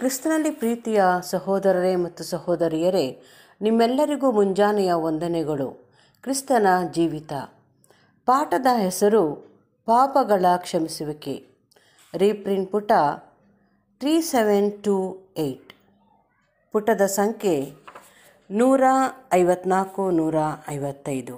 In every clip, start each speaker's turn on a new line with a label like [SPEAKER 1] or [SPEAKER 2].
[SPEAKER 1] ಕ್ರಿಸ್ತನಲ್ಲಿ ಪ್ರೀತಿಯ ಸಹೋದರರೇ ಮತ್ತು ಸಹೋದರಿಯರೇ ನಿಮ್ಮೆಲ್ಲರಿಗೂ ಮುಂಜಾನೆಯ ವಂದನೆಗಳು ಕ್ರಿಸ್ತನ ಜೀವಿತ ಪಾಠದ ಹೆಸರು ಪಾಪಗಳ ಕ್ಷಮಿಸುವಿಕೆ ರೀಪ್ರಿಂಟ್ ಪುಟ ತ್ರೀ ಸೆವೆನ್ ಟು ಏಯ್ಟ್ ಪುಟದ ಸಂಖ್ಯೆ ನೂರ ಐವತ್ನಾಲ್ಕು ನೂರ ಐವತ್ತೈದು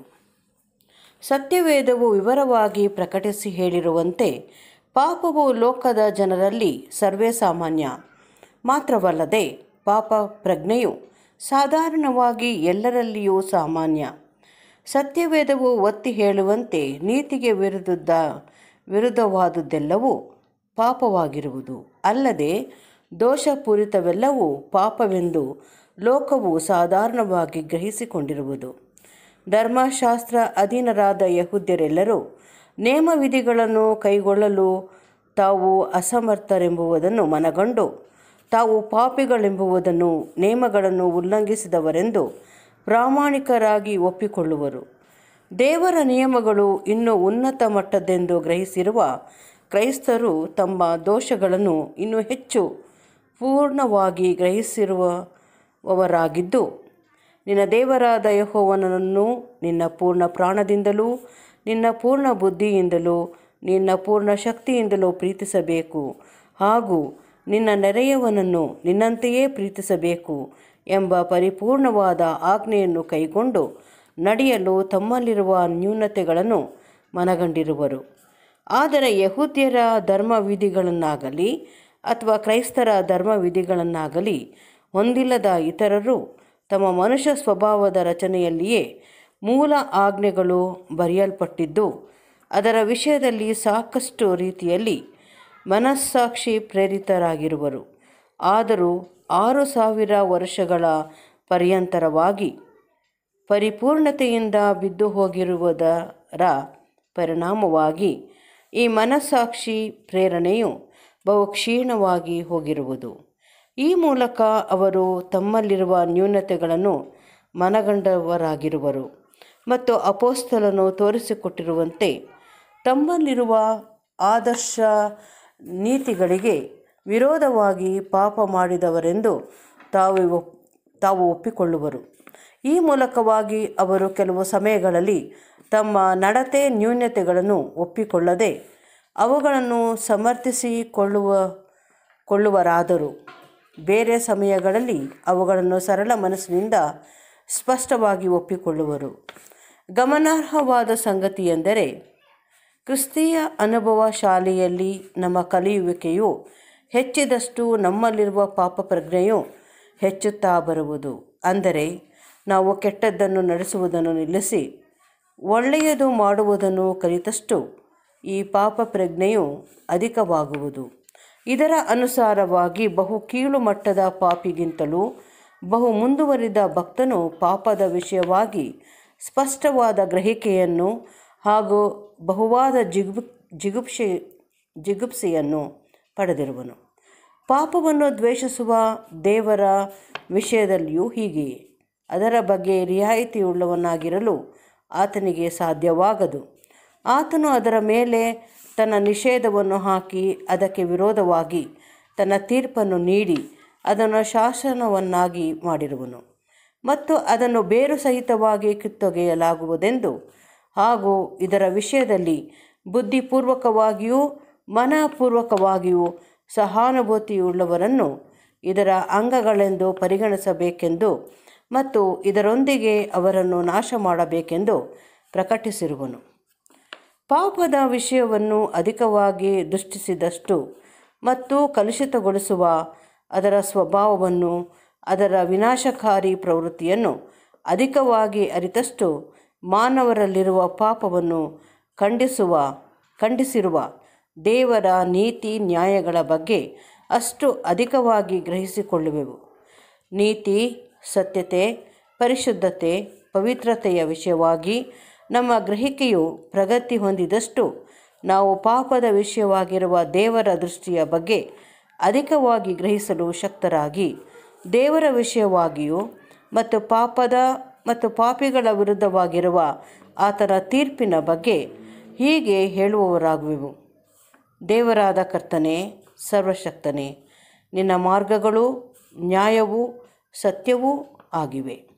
[SPEAKER 1] ಸತ್ಯವೇದವು ವಿವರವಾಗಿ ಪ್ರಕಟಿಸಿ ಹೇಳಿರುವಂತೆ ಪಾಪವು ಲೋಕದ ಜನರಲ್ಲಿ ಸರ್ವೇ ಸಾಮಾನ್ಯ ಮಾತ್ರವಲ್ಲದೆ ಪಾಪ ಪ್ರಜ್ಞೆಯು ಸಾಧಾರಣವಾಗಿ ಎಲ್ಲರಲ್ಲಿಯೂ ಸಾಮಾನ್ಯ ಸತ್ಯವೇದವು ಒತ್ತಿ ಹೇಳುವಂತೆ ನೀತಿಗೆ ವಿರುದ್ಧ ವಿರುದ್ಧವಾದುದೆಲ್ಲವೂ ಪಾಪವಾಗಿರುವುದು ಅಲ್ಲದೆ ದೋಷಪೂರಿತವೆಲ್ಲವೂ ಪಾಪವೆಂದು ಲೋಕವು ಸಾಧಾರಣವಾಗಿ ಗ್ರಹಿಸಿಕೊಂಡಿರುವುದು ಧರ್ಮಶಾಸ್ತ್ರ ಅಧೀನರಾದ ಯಹೂದ್ಯರೆಲ್ಲರೂ ನೇಮವಿಧಿಗಳನ್ನು ಕೈಗೊಳ್ಳಲು ತಾವು ಅಸಮರ್ಥರೆಂಬುದನ್ನು ಮನಗಂಡು ತಾವು ಪಾಪಿಗಳೆಂಬುದನ್ನು ನೇಮಗಳನ್ನು ಉಲ್ಲಂಘಿಸಿದವರೆಂದು ಪ್ರಾಮಾಣಿಕರಾಗಿ ಒಪ್ಪಿಕೊಳ್ಳುವರು ದೇವರ ನಿಯಮಗಳು ಇನ್ನೂ ಉನ್ನತ ಮಟ್ಟದ್ದೆಂದು ಗ್ರಹಿಸಿರುವ ಕ್ರೈಸ್ತರು ತಮ್ಮ ದೋಷಗಳನ್ನು ಇನ್ನೂ ಹೆಚ್ಚು ಪೂರ್ಣವಾಗಿ ಗ್ರಹಿಸಿರುವವರಾಗಿದ್ದು ನಿನ್ನ ದೇವರಾದ ಯಹೋವನನ್ನು ನಿನ್ನ ಪೂರ್ಣ ಪ್ರಾಣದಿಂದಲೂ ನಿನ್ನ ಪೂರ್ಣ ಬುದ್ಧಿಯಿಂದಲೂ ನಿನ್ನ ಪೂರ್ಣ ಶಕ್ತಿಯಿಂದಲೂ ಪ್ರೀತಿಸಬೇಕು ಹಾಗೂ ನಿನ್ನ ನೆರೆಯವನನ್ನು ನಿನ್ನಂತೆಯೇ ಪ್ರೀತಿಸಬೇಕು ಎಂಬ ಪರಿಪೂರ್ಣವಾದ ಆಜ್ಞೆಯನ್ನು ಕೈಗೊಂಡು ನಡೆಯಲು ತಮ್ಮಲ್ಲಿರುವ ನ್ಯೂನತೆಗಳನ್ನು ಮನಗಂಡಿರುವರು ಆದರೆ ಯಹೂದ್ಯರ ಧರ್ಮವಿಧಿಗಳನ್ನಾಗಲಿ ಅಥವಾ ಕ್ರೈಸ್ತರ ಧರ್ಮವಿಧಿಗಳನ್ನಾಗಲಿ ಹೊಂದಿಲ್ಲದ ಇತರರು ತಮ್ಮ ಮನುಷ್ಯ ಸ್ವಭಾವದ ರಚನೆಯಲ್ಲಿಯೇ ಮೂಲ ಆಜ್ಞೆಗಳು ಬರೆಯಲ್ಪಟ್ಟಿದ್ದು ಅದರ ವಿಷಯದಲ್ಲಿ ಸಾಕಷ್ಟು ರೀತಿಯಲ್ಲಿ ಮನಸ್ಸಾಕ್ಷಿ ಪ್ರೇರಿತರಾಗಿರುವರು ಆದರೂ ಆರು ಸಾವಿರ ವರ್ಷಗಳ ಪರ್ಯಂತರವಾಗಿ ಪರಿಪೂರ್ಣತೆಯಿಂದ ಬಿದ್ದು ಹೋಗಿರುವುದರ ಪರಿಣಾಮವಾಗಿ ಈ ಮನಸ್ಸಾಕ್ಷಿ ಪ್ರೇರಣೆಯು ಬಹು ಕ್ಷೀಣವಾಗಿ ಹೋಗಿರುವುದು ಈ ಮೂಲಕ ಅವರು ತಮ್ಮಲ್ಲಿರುವ ನ್ಯೂನತೆಗಳನ್ನು ಮನಗಂಡವರಾಗಿರುವರು ಮತ್ತು ಅಪೋಸ್ತಲನು ತೋರಿಸಿಕೊಟ್ಟಿರುವಂತೆ ತಮ್ಮಲ್ಲಿರುವ ಆದರ್ಶ ನೀತಿಗಳಿಗೆ ವಿರೋಧವಾಗಿ ಪಾಪ ಮಾಡಿದವರೆಂದು ತಾವು ತಾವು ಒಪ್ಪಿಕೊಳ್ಳುವರು ಈ ಮೂಲಕವಾಗಿ ಅವರು ಕೆಲವು ಸಮಯಗಳಲ್ಲಿ ತಮ್ಮ ನಡತೆ ನ್ಯೂನತೆಗಳನ್ನು ಒಪ್ಪಿಕೊಳ್ಳದೆ ಅವುಗಳನ್ನು ಸಮರ್ಥಿಸಿಕೊಳ್ಳುವ ಕೊಳ್ಳುವರಾದರು ಬೇರೆ ಸಮಯಗಳಲ್ಲಿ ಅವುಗಳನ್ನು ಸರಳ ಮನಸ್ಸಿನಿಂದ ಸ್ಪಷ್ಟವಾಗಿ ಒಪ್ಪಿಕೊಳ್ಳುವರು ಗಮನಾರ್ಹವಾದ ಸಂಗತಿಯೆಂದರೆ ಕ್ರಿಸ್ತೀಯ ಅನುಭವ ಶಾಲೆಯಲ್ಲಿ ನಮ್ಮ ಕಲಿಯುವಿಕೆಯು ಹೆಚ್ಚಿದಷ್ಟು ನಮ್ಮಲ್ಲಿರುವ ಪಾಪ ಪ್ರಜ್ಞೆಯು ಹೆಚ್ಚುತ್ತಾ ಬರುವುದು ಅಂದರೆ ನಾವು ಕೆಟ್ಟದ್ದನ್ನು ನಡೆಸುವುದನ್ನು ನಿಲ್ಲಿಸಿ ಒಳ್ಳೆಯದು ಮಾಡುವುದನ್ನು ಕಲಿತಷ್ಟು ಈ ಪಾಪ ಪ್ರಜ್ಞೆಯು ಅಧಿಕವಾಗುವುದು ಇದರ ಅನುಸಾರವಾಗಿ ಬಹು ಕೀಳು ಮಟ್ಟದ ಪಾಪಿಗಿಂತಲೂ ಬಹು ಮುಂದುವರಿದ ಭಕ್ತನು ಪಾಪದ ವಿಷಯವಾಗಿ ಸ್ಪಷ್ಟವಾದ ಗ್ರಹಿಕೆಯನ್ನು ಹಾಗೂ ಬಹುವಾದ ಜಿಗು ಜಿಗುಪ್ಸೆ ಜಿಗುಪ್ಸೆಯನ್ನು ಪಡೆದಿರುವನು ಪಾಪವನ್ನು ದ್ವೇಷಿಸುವ ದೇವರ ವಿಷಯದಲ್ಲಿಯೂ ಹೀಗೆಯೇ ಅದರ ಬಗ್ಗೆ ರಿಯಾಯಿತಿಯುಳ್ಳವನಾಗಿರಲು ಆತನಿಗೆ ಸಾಧ್ಯವಾಗದು ಆತನು ಅದರ ಮೇಲೆ ತನ್ನ ನಿಷೇಧವನ್ನು ಹಾಕಿ ಅದಕ್ಕೆ ವಿರೋಧವಾಗಿ ತನ್ನ ತೀರ್ಪನ್ನು ನೀಡಿ ಅದನ್ನು ಶಾಸನವನ್ನಾಗಿ ಮಾಡಿರುವನು ಮತ್ತು ಅದನ್ನು ಬೇರು ಸಹಿತವಾಗಿ ಕಿತ್ತೊಗೆಯಲಾಗುವುದೆಂದು ಹಾಗೂ ಇದರ ವಿಷಯದಲ್ಲಿ ಬುದ್ಧಿಪೂರ್ವಕವಾಗಿಯೂ ಮನಪೂರ್ವಕವಾಗಿಯೂ ಸಹಾನುಭೂತಿಯುಳ್ಳವರನ್ನು ಇದರ ಅಂಗಗಳೆಂದು ಪರಿಗಣಿಸಬೇಕೆಂದು ಮತ್ತು ಇದರೊಂದಿಗೆ ಅವರನ್ನು ನಾಶ ಮಾಡಬೇಕೆಂದು ಪ್ರಕಟಿಸಿರುವನು ಪಾಪದ ವಿಷಯವನ್ನು ಅಧಿಕವಾಗಿ ದೃಷ್ಟಿಸಿದಷ್ಟು ಮತ್ತು ಕಲುಷಿತಗೊಳಿಸುವ ಅದರ ಸ್ವಭಾವವನ್ನು ಅದರ ವಿನಾಶಕಾರಿ ಪ್ರವೃತ್ತಿಯನ್ನು ಅಧಿಕವಾಗಿ ಅರಿತಷ್ಟು ಮಾನವರಲ್ಲಿರುವ ಪಾಪವನ್ನು ಖಂಡಿಸುವ ಖಂಡಿಸಿರುವ ದೇವರ ನೀತಿ ನ್ಯಾಯಗಳ ಬಗ್ಗೆ ಅಷ್ಟು ಅಧಿಕವಾಗಿ ಗ್ರಹಿಸಿಕೊಳ್ಳುವೆವು ನೀತಿ ಸತ್ಯತೆ ಪರಿಶುದ್ಧತೆ ಪವಿತ್ರತೆಯ ವಿಷಯವಾಗಿ ನಮ್ಮ ಗ್ರಹಿಕೆಯು ಪ್ರಗತಿ ಹೊಂದಿದಷ್ಟು ನಾವು ಪಾಪದ ವಿಷಯವಾಗಿರುವ ದೇವರ ದೃಷ್ಟಿಯ ಬಗ್ಗೆ ಅಧಿಕವಾಗಿ ಗ್ರಹಿಸಲು ಶಕ್ತರಾಗಿ ದೇವರ ವಿಷಯವಾಗಿಯೂ ಮತ್ತು ಪಾಪದ ಮತ್ತು ಪಾಪಿಗಳ ವಿರುದ್ಧವಾಗಿರುವ ಆತನ ತೀರ್ಪಿನ ಬಗ್ಗೆ ಹೀಗೆ ಹೇಳುವವರಾಗುವೆವು ದೇವರಾದ ಕರ್ತನೆ ಸರ್ವಶಕ್ತನೇ ನಿನ್ನ ಮಾರ್ಗಗಳು ನ್ಯಾಯವೂ ಸತ್ಯವೂ ಆಗಿವೆ